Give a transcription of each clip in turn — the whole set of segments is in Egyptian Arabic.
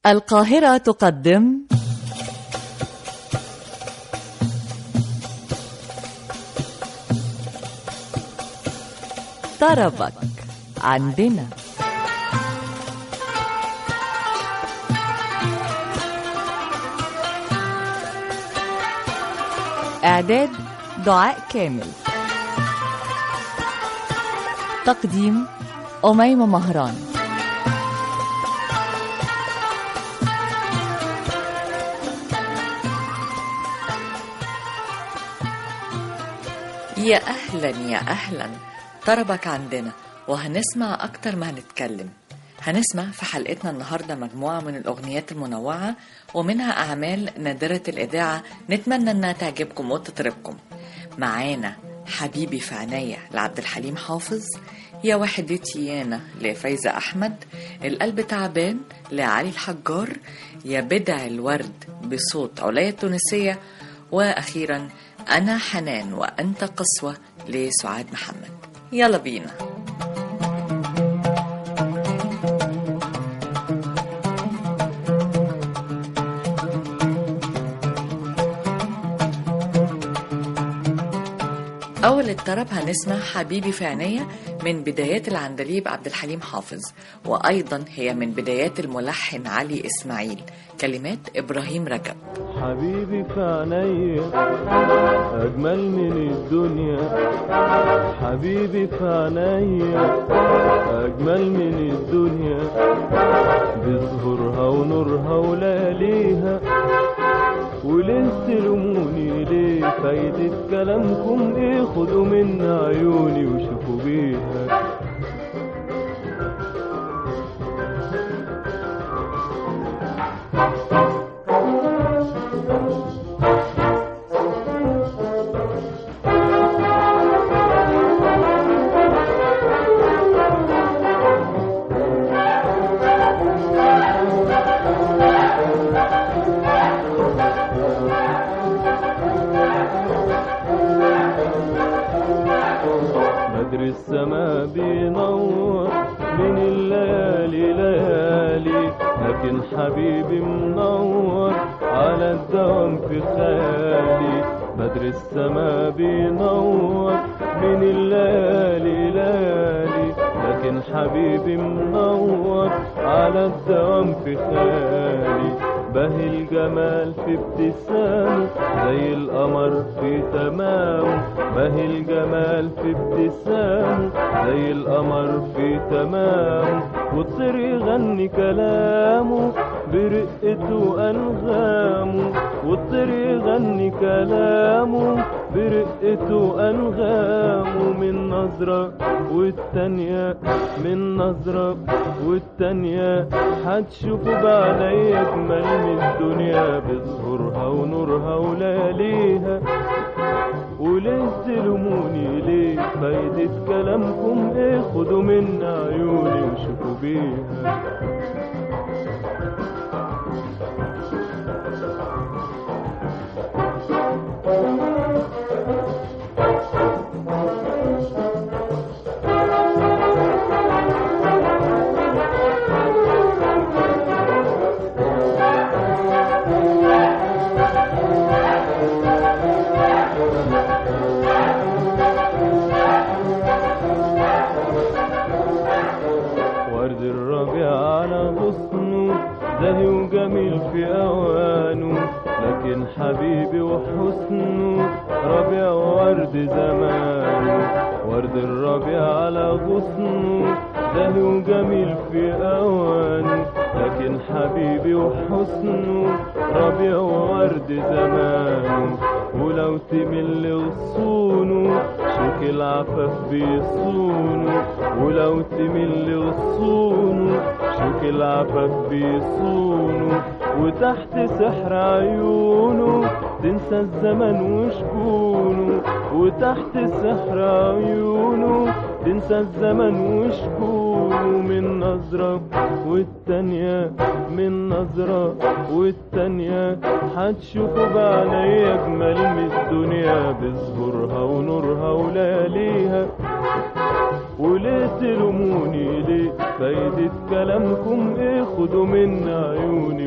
القاهرة تقدم طربك عندنا إعداد دعاء كامل تقديم أميمة مهران يا أهلا يا أهلا طربك عندنا وهنسمع أكتر ما هنتكلم هنسمع في حلقتنا النهاردة مجموعة من الأغنيات المنوعة ومنها أعمال نادرة الإذاعة نتمنى أنها تعجبكم وتطربكم معانا حبيبي في عينيا لعبد الحليم حافظ يا وحدتي يانا لفايزة أحمد القلب تعبان لعلي الحجار يا بدع الورد بصوت عليا التونسية وأخيرا أنا حنان وأنت قسوة لسعاد محمد يلا بينا أول الطرب هنسمع حبيبي في عينيا من بدايات العندليب عبد الحليم حافظ وأيضا هي من بدايات الملحن علي إسماعيل كلمات إبراهيم رجب حبيبي في عينيا أجمل من الدنيا حبيبي في عينيا أجمل من الدنيا بظهورها ونورها ولياليها وليه تلوموني ليه فايدة كلامكم ايه خدوا من عيوني وشوفوا بيها بدر السما بينور من الليالي ليالي لكن حبيبي منور على الدوام في خيالي بدر السما بينور من الليالي ليالي لكن حبيبي منور على الدوام في خيالي بهي الجمال في ابتسامه زي القمر في تمامه بهي الجمال في ابتسامه زي القمر في تمامه والطير يغني كلامه برقته وأنغامه والطير يغني كلامه برقته أنغامه من نظرة والتانية من نظرة والتانية هتشوفوا بعيني أجمل من الدنيا بظهورها ونورها ولياليها وليه تلوموني ليه فايدة كلامكم ايه خدوا من عيوني وشوفوا بيها ورد الربيع على غصنه زاهي وجميل في اوانه لكن حبيبي وحسنه ربيع ورد زمانه ورد الربيع على غصنه زاهي وجميل في اوانه لكن حبيبي وحسنه ربيع ورد زمانه ولو تمل غصونه شوك العفاف بيصونه ولو تمل غصونه شوك العفاف بيصونه وتحت سحر عيونه تنسى الزمن وشكونه وتحت سحر عيونه تنسى الزمن وشكونه من نظرة والتانية من نظرة والتانية هتشوفوا بعيني أجمل من الدنيا بظهورها ونورها ولياليها وليه تلوموني ليه فايدة كلامكم ايه خدوا من عيوني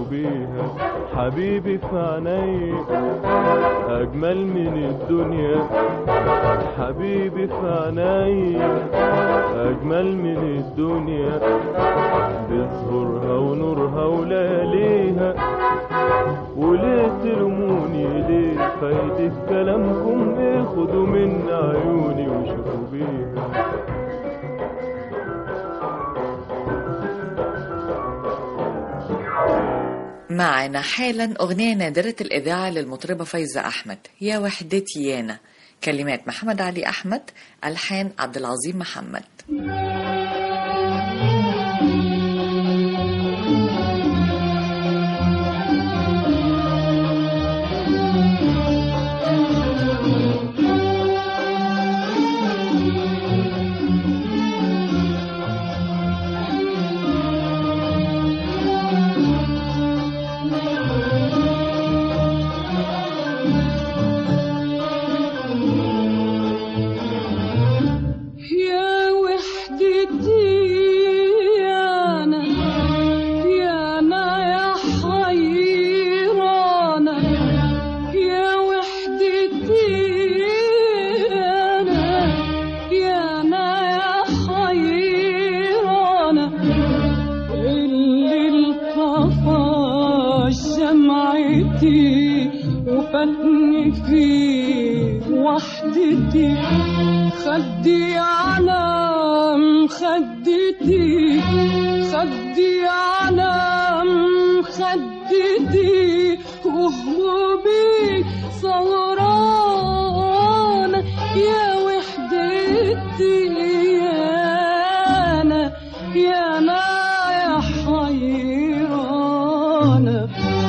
بيها حبيبي في عيني أجمل من الدنيا حبيبي في عيني أجمل من الدنيا بظهورها ونورها ولياليها وليه تلوموني ليه فايدة كلامكم ايه خدوا من عيوني وشوفوا بيها معنا حالا أغنية نادرة الإذاعة للمطربة فايزة أحمد يا وحدتي يانا كلمات محمد علي أحمد ألحان عبد العظيم محمد يا وحدتي يا أنا يا أنا يا حيرانة يا وحدتي يا أنا يا أنا يا حيرانة اللي الطفى شمعتي وفاتني في وحدتي خدي على مخدتي خدي على مخدتي وهروبي سهرانة يا وحدتي يا أنا يا أنا يا حيرانة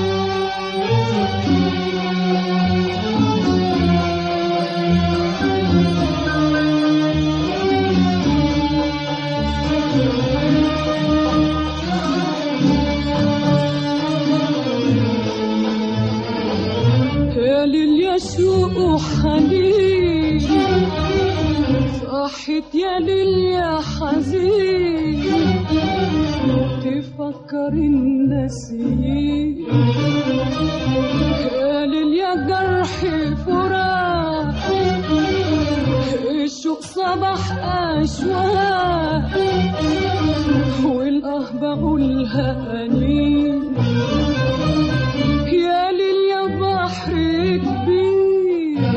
يا لليسوء وحنين صحت يا ليل حزين تفكر النسيم يا ليل يا جرح فراق الشوق صباح أشواق والآه بقولها أنين يا ليل يا بحر كبير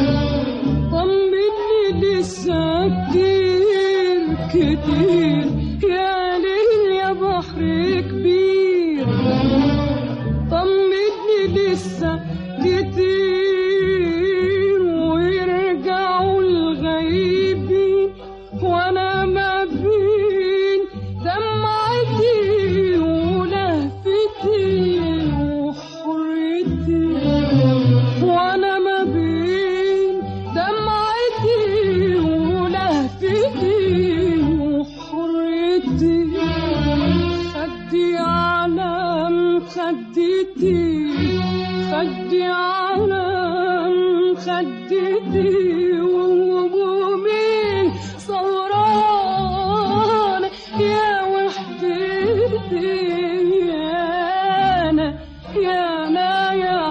طمني لسه كتير كتير يا ليل يا بحر كبير طمني لسه كتير ويرجعوا الغيبين وانا ما بين دمعتي ولهفتي وحريتي وانا ما بين دمعتي ولهفتي وحريتي خدي على مخدتي خدي على مخدتي وهمومي صوران يا وحدتي يا أنا يا أنا يا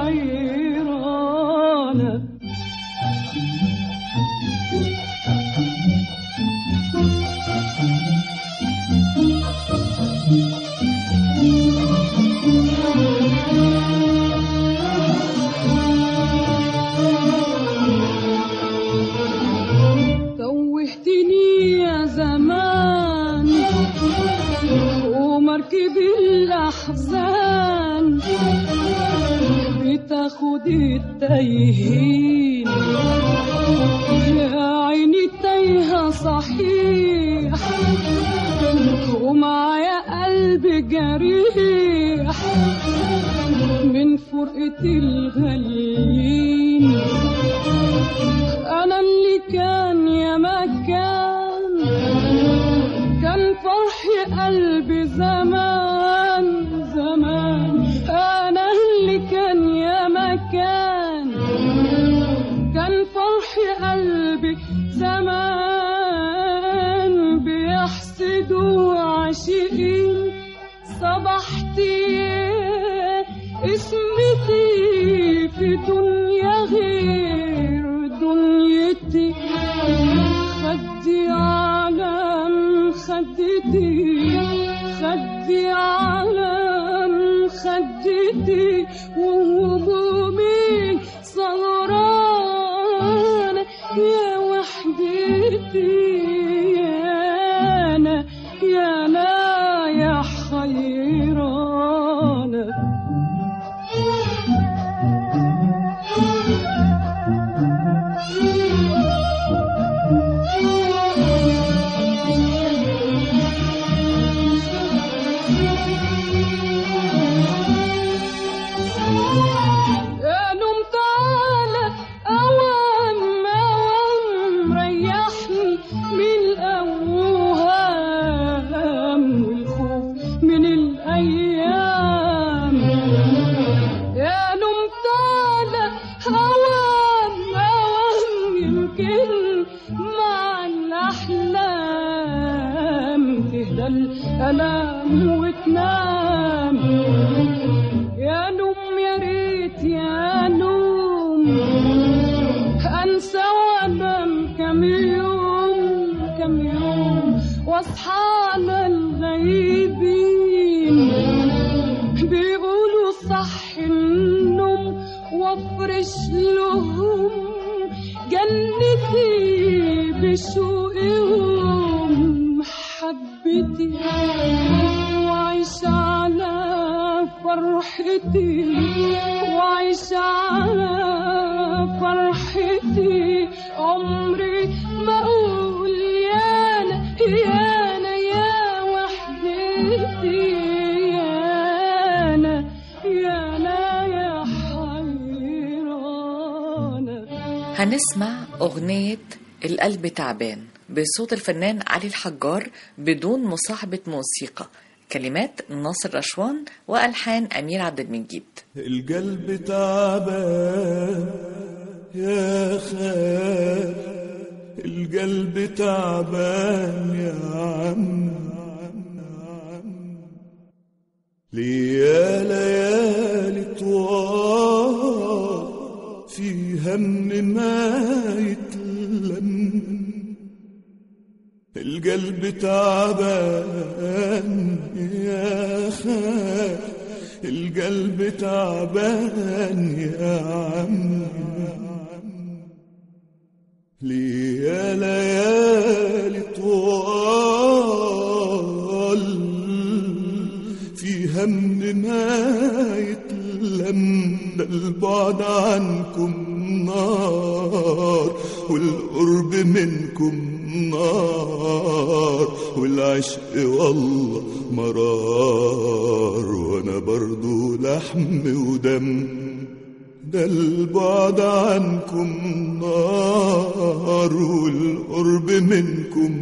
حيرانة توهتني يا زمان ومركب الأحزان بتاخد التايهين يا عيني تايهة صحيح ومعايا قلب جريح من فرقة الغاليين أنا اللي كان يا مكان كان فرحي قلبي زمان زمان أنا اللي كان يا مكان كان فرحي قلبي زمان بيحسدوا عاشقين صبحت في دنيا غير دنيتي خدي على خدتي خدي على خدتي وهمومي سهرانة يا وحدتي يا أنا يا أنا يا حيرانة قالوا تعالى أوام أوام ريحني من الأوهام والخوف من الأيام قالوا تعالى أوام أوام يمكن مع الأحلام تهدى الألام وتنام يا نوم يا ريت يا نوم انسى وانام كم يوم كم يوم واصحى على الغيبين بيقولوا صح النوم وافرش لهم جنتي بشوقهم حبتي وعيش على فرحتي وعيش على فرحتي عمري ما اقول يا انا يا انا يا وحدتي يا انا يا انا يا حيرانه هنسمع أغنية القلب تعبان بصوت الفنان علي الحجار بدون مصاحبة موسيقى كلمات ناصر رشوان وألحان أمير عبد المجيد القلب تعبان يا خال القلب تعبان يا عم ليا ليالي طوال في هم ما يتلم القلب تعبان يا خال القلب تعبان يا عم ليا ليالي طوال في هم ما يتلم ده البعد عنكم نار والقرب منكم نار والعشق والله مرار وانا برضو لحم ودم ده البعد عنكم نار والقرب منكم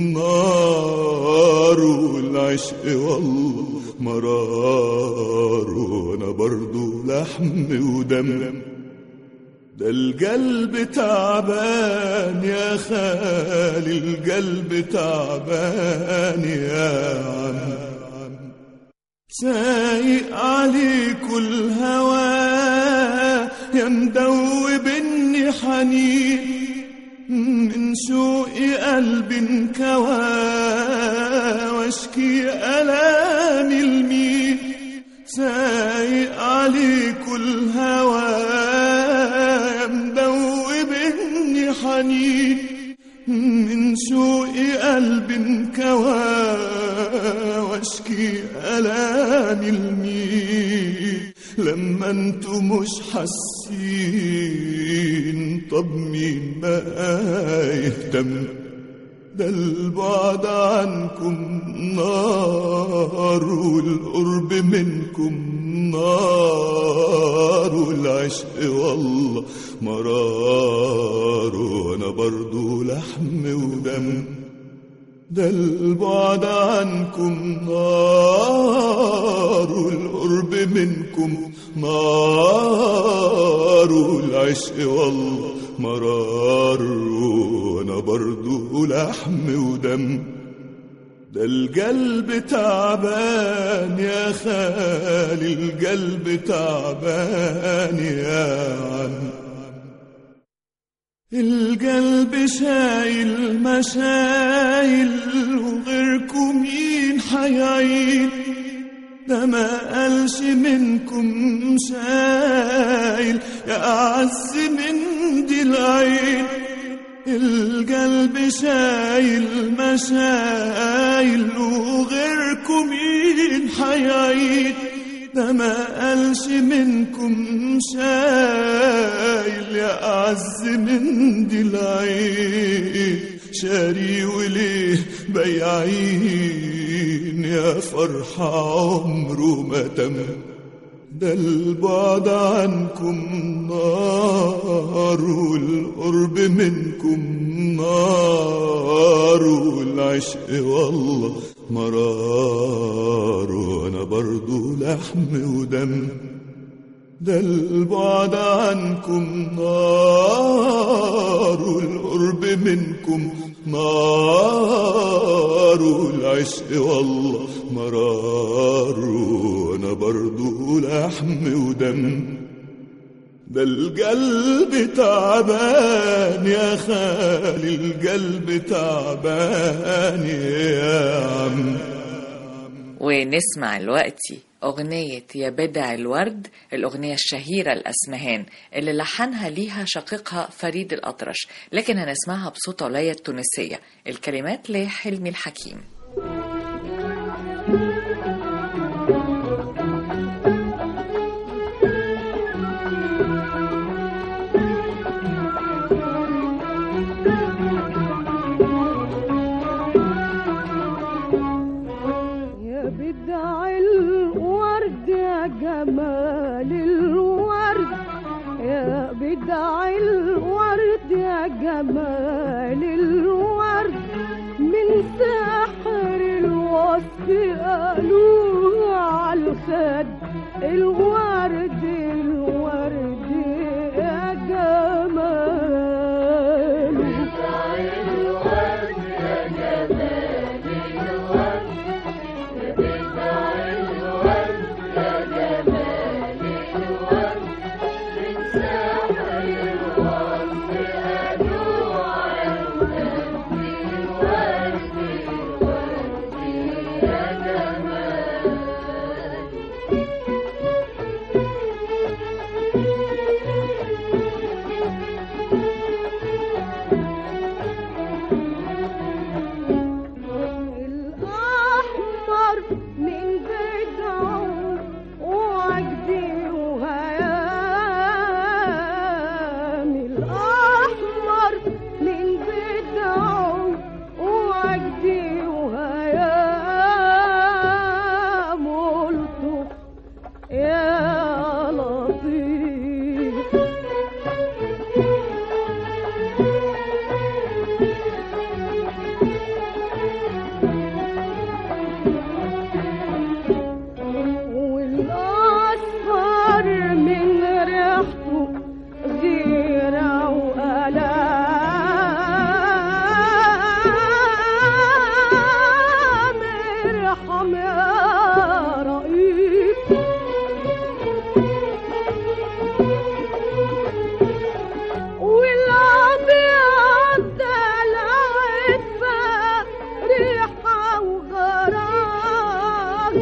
نار والعشق والله مرار وانا برضو لحم ودم ده القلب تعبان يا خالي القلب تعبان يا عم سايق عليك الهوى يا مدوبني حنين من شوق قلبي انكوى واشكي الامي المين سايق عليك الهوى يا مدوبني حنين من شوق قلبي انكوى واشكي الامي المين لما انتوا مش حاسين طب مين بقى يهتم ده البعد عنكم نار والقرب منكم نار والعشق والله مرار وانا برضو لحم ودم ده البعد عنكم نار والقرب منكم نار والعشق والله مرار وانا برضو لحم ودم ده القلب تعبان يا خالي القلب تعبان يا عم القلب شايل مشايل وغيركم مين حيعين ده ما قالش منكم شايل يا أعز من دي العين القلب شايل مشايل وغيركم مين حيعين ده ما قالش منكم شايل يا أعز من دي العين شاري وليه بياعين يا فرحة عمره ما تم ده البعد عنكم نار والقرب منكم نار والعشق والله مرار وانا برضو لحم ودم ده البعد عنكم نار والقرب منكم نار والعشق والله مرار وانا برضو لحم ودم ده القلب تعبان يا خالي القلب تعبان يا عم ونسمع دلوقتي أغنية يا بدع الورد الأغنية الشهيرة الأسمهان اللي لحنها ليها شقيقها فريد الأطرش لكن هنسمعها بصوت عليا التونسية الكلمات لحلمي الحكيم يا بدع الورد يا جمال الورد يا بدع الورد يا جمال الورد من سحر الوصف قالوا على الخد الورد الورد يا جمال الأحمر من بدعه وعجدي وهيام الأحمر من بدعه وعجدي وهيام قلت يا لطيف والأصفر من ريحته غيرة وألام ارحم يا رئيس والأبيض دلعت ريحة وغرام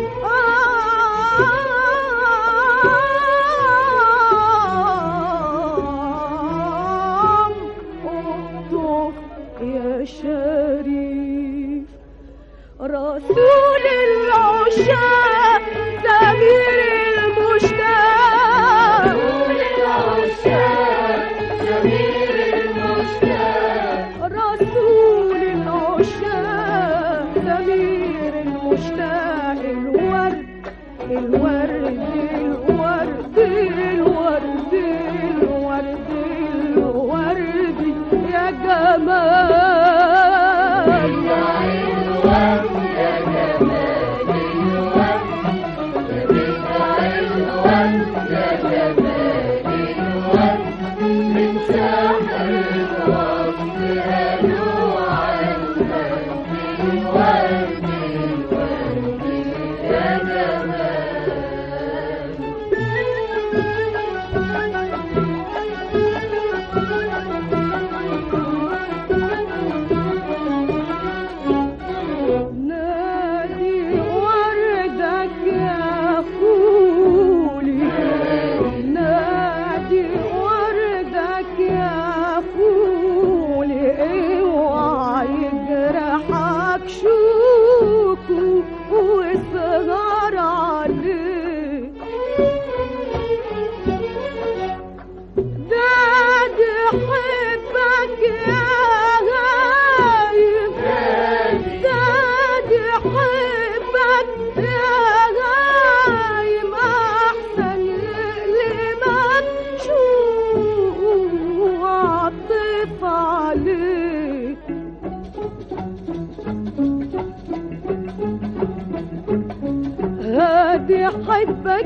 اقطف يا شريف رسول العشاق سمير المشتاق رسول العشاق سمير المشتاق رسول العشاق سمير المشتاق الورد الورد الورد الورد الورد الورد يا جمال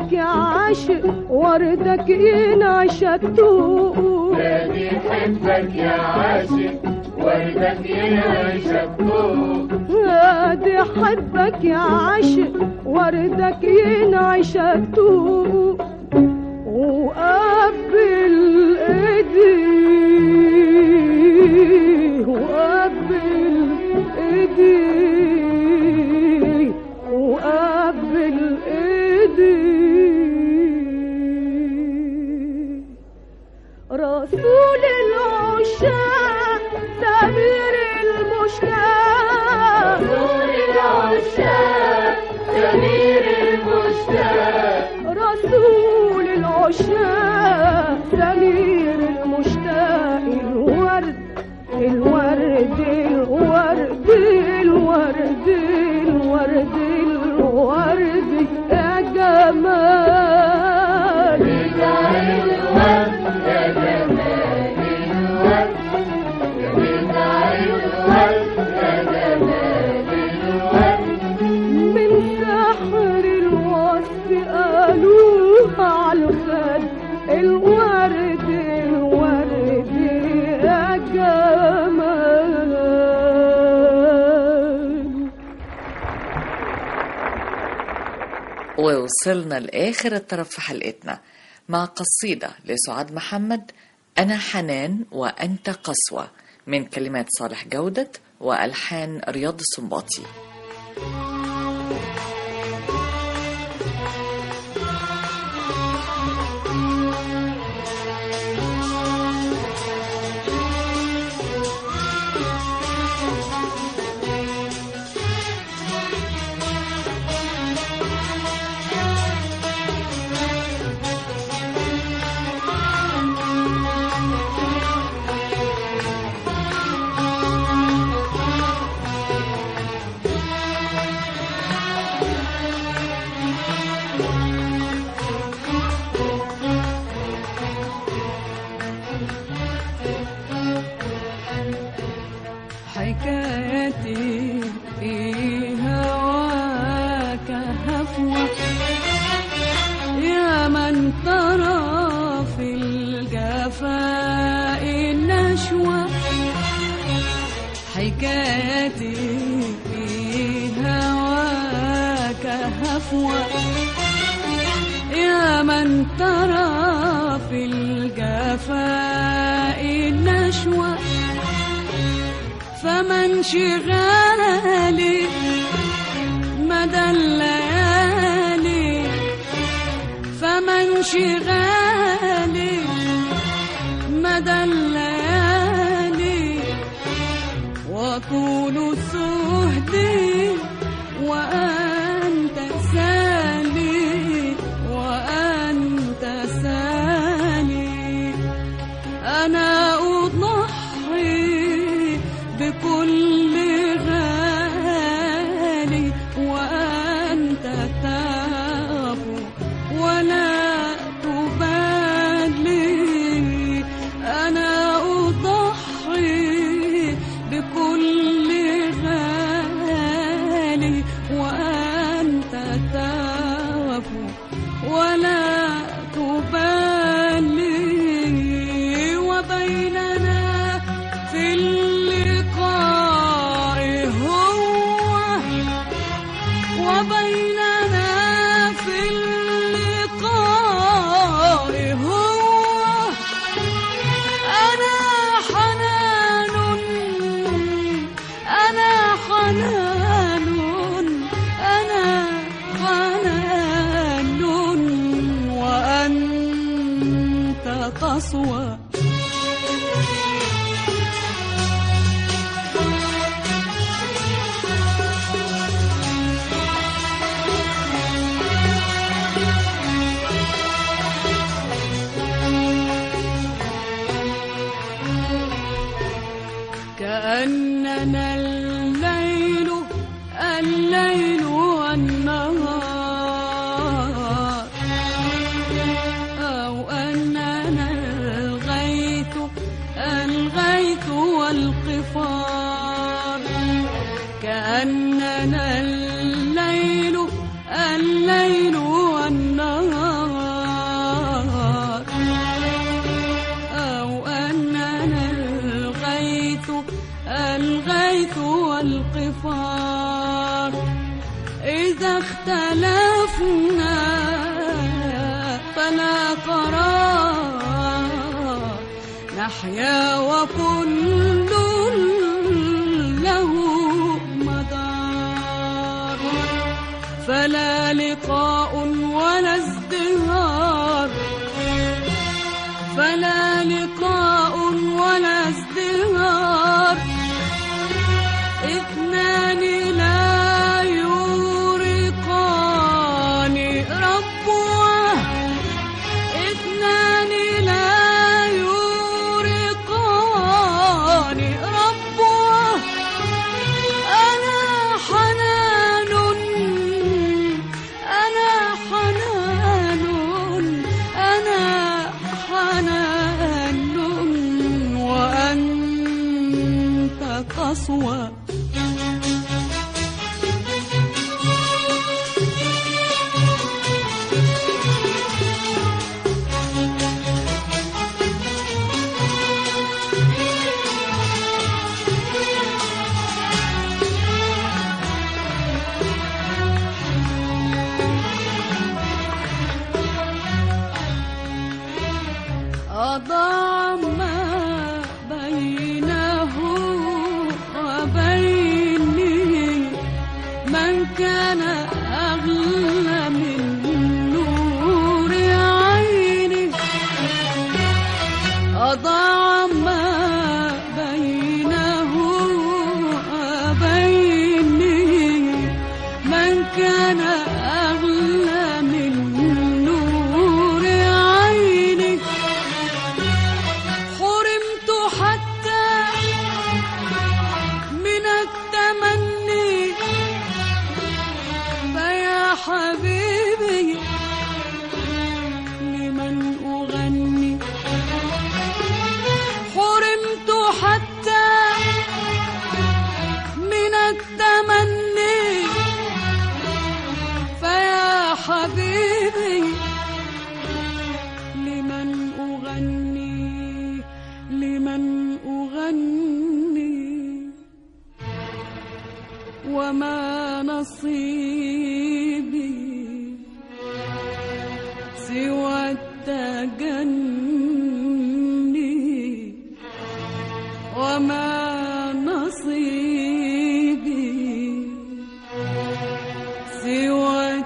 حبك يا عاشق وردك ينعشك تقول نادي حبك يا عاشق وردك ينعشك طوق نادي حبك يا عاشق وردك ينعشك تقول وقبل ايدي وقبل ايدي وقبل ايدي رسول العشاق سمير المشتاق رسول العشاق سمير المشتاق رسول العشاق سمير المشتاق الورد الورد الورد الورد الورد الورد يا جمال من سحر الوصف قالوها على الخد الورد الورد يا جمال ووصلنا لآخر الطرف في حلقتنا مع قصيدة لسعاد محمد أنا حنان وأنت قسوة من كلمات صالح جودة وألحان رياض السنباطي حكايتي في هواك هفوة يا من ترى في الجفاء النشوة حكايتي في هواك هفوة يا من ترى في الجفاء النشوة فمن شغالي مدى الليالي فمن شغالي مدى الليالي وطول سهدي وأنت سالي وأنت سالي أنا أضحي بكل غالي وأنت تعفو ولا تبالي أنا أضحي بكل غالي وأنت تعفو ولا تبالي وبيننا في اللقاء هو وبيننا في اللقاء هو أنا حنان أنا حنان أنا حنان وأنت قسوة كأننا الليل الليل والنهار أو أننا الغيب اختلفنا فلا قرار نحيا وكل له مدار فلا لقاء ولا ازدهار فلا لقاء ولا ازدهار اثنان لا يورقان ربوه اثنان لا يورقان ربوه أنا حنان أنا حنان أنا حنان وأنت قسوة أضاع ما بينه وبيني من كان أغلى من نور عيني أضاع ما بينه وبيني من كان أغلى من نور عيني حرمت حتى من التمني فيا حبيبي لمن أغني حرمت حتى من التمني فيا حبيبي لمن أغني لمن أغني وما نصيبي سوى التجني وما نصيبي سوى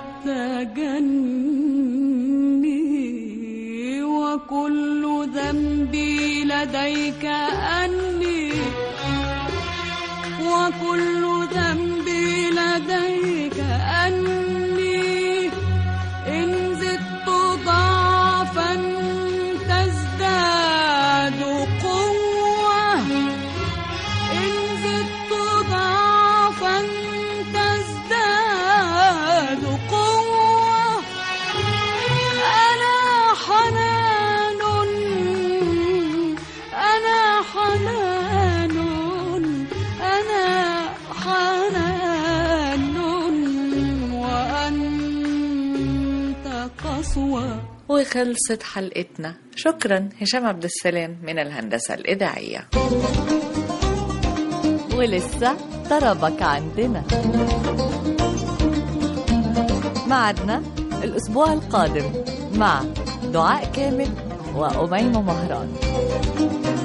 التجني وكل ذنبي لديك أني وكل ذنبي لديك أني إن زدت ضعفا تزداد قوة إن زدت ضعفا تزداد قوة أنا حنان أنا حنان أنا حنان وأنت قسوة وخلصت حلقتنا شكرا هشام عبد السلام من الهندسة الإذاعية ولسه طربك عندنا معدنا الأسبوع القادم مع دعاء كامل وأميمة مهران